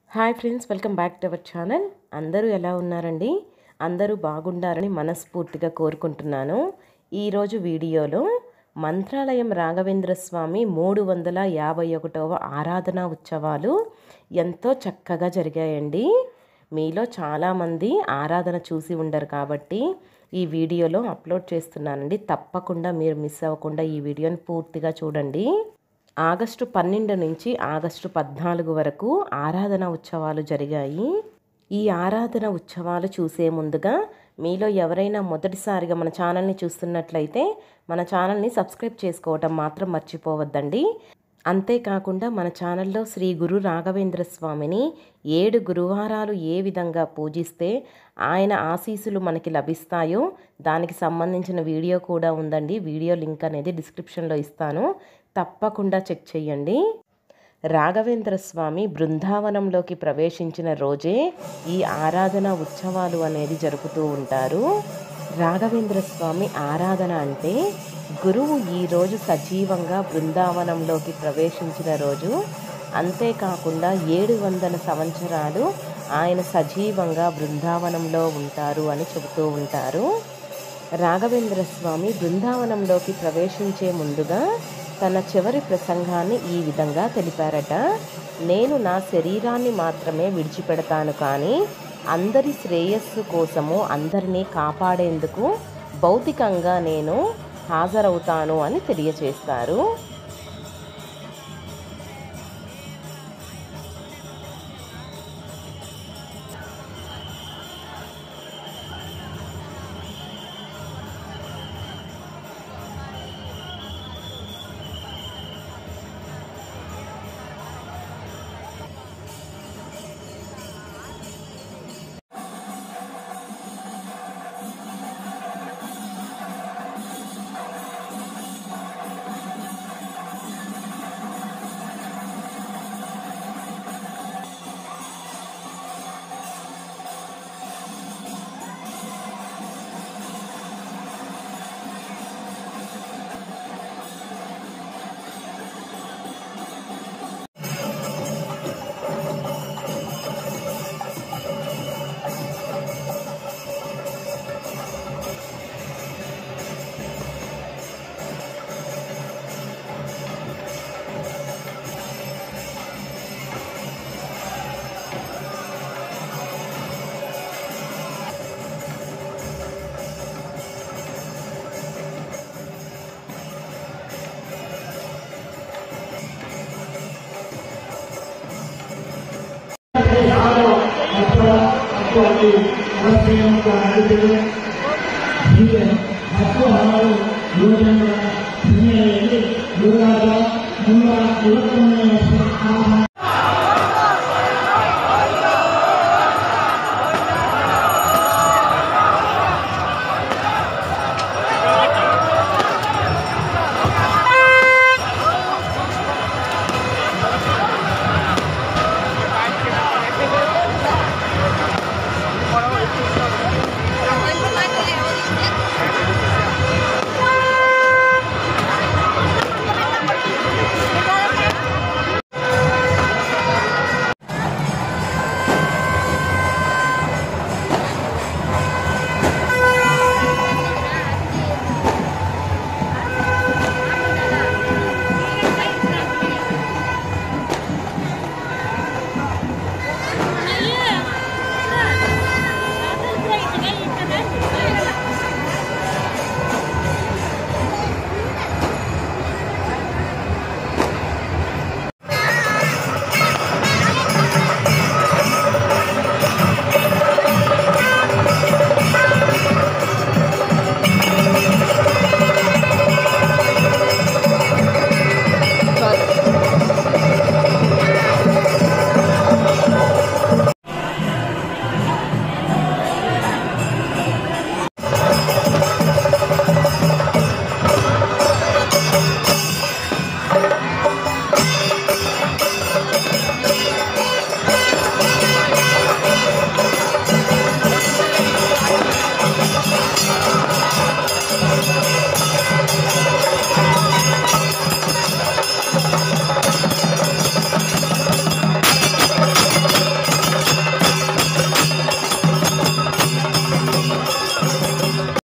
hi friends welcome back to our channel అందరూ ఎలా ఉన్నారండి అందరూ బాగుండాలని మనస్ఫూర్తిగా కోరుకుంటున్నాను ఈరోజు వీడియోలో మంత్రాలయం రాఘవేంద్ర స్వామి మూడు వందల యాభై ఒకటవ ఆరాధన ఉత్సవాలు ఎంతో చక్కగా జరిగాయండి మీలో చాలామంది ఆరాధన చూసి ఉండరు కాబట్టి ఈ వీడియోలో అప్లోడ్ చేస్తున్నానండి తప్పకుండా మీరు మిస్ అవ్వకుండా ఈ వీడియోని పూర్తిగా చూడండి ఆగస్టు పన్నెండు నుంచి ఆగస్టు పద్నాలుగు వరకు ఆరాధన ఉత్సవాలు జరిగాయి ఈ ఆరాధన ఉత్సవాలు చూసే ముందుగా మీలో ఎవరైనా మొదటిసారిగా మన ఛానల్ని చూస్తున్నట్లయితే మన ఛానల్ని సబ్స్క్రైబ్ చేసుకోవటం మాత్రం మర్చిపోవద్దండి అంతేకాకుండా మన ఛానల్లో శ్రీ గురు రాఘవేంద్ర స్వామిని ఏడు గురువారాలు ఏ విధంగా పూజిస్తే ఆయన ఆశీస్సులు మనకి లభిస్తాయో దానికి సంబంధించిన వీడియో కూడా ఉందండి వీడియో లింక్ అనేది డిస్క్రిప్షన్లో ఇస్తాను తప్పకుండా చెక్ చేయండి రాఘవేంద్ర స్వామి బృందావనంలోకి ప్రవేశించిన రోజే ఈ ఆరాధన ఉత్సవాలు అనేది జరుపుతూ ఉంటారు రాఘవేంద్ర స్వామి ఆరాధన అంటే గురువు ఈరోజు సజీవంగా బృందావనంలోకి ప్రవేశించిన రోజు అంతేకాకుండా ఏడు వందల సంవత్సరాలు ఆయన సజీవంగా బృందావనంలో ఉంటారు అని చెబుతూ ఉంటారు రాఘవేంద్ర స్వామి బృందావనంలోకి ప్రవేశించే ముందుగా తన చివరి ప్రసంగాన్ని ఈ విధంగా తెలిపారట నేను నా శరీరాన్ని మాత్రమే విడిచిపెడతాను కానీ అందరి శ్రేయస్సు కోసము అందరినీ కాపాడేందుకు భౌతికంగా నేను హాజరవుతాను అని తెలియచేస్తారు ಯೋಜನೆಗಳ ಹಿನ್ನೆಲೆಯಲ್ಲಿ ಗುರುರಾಜ ನಿಮ್ಮ ಯುವಕರನ್ನು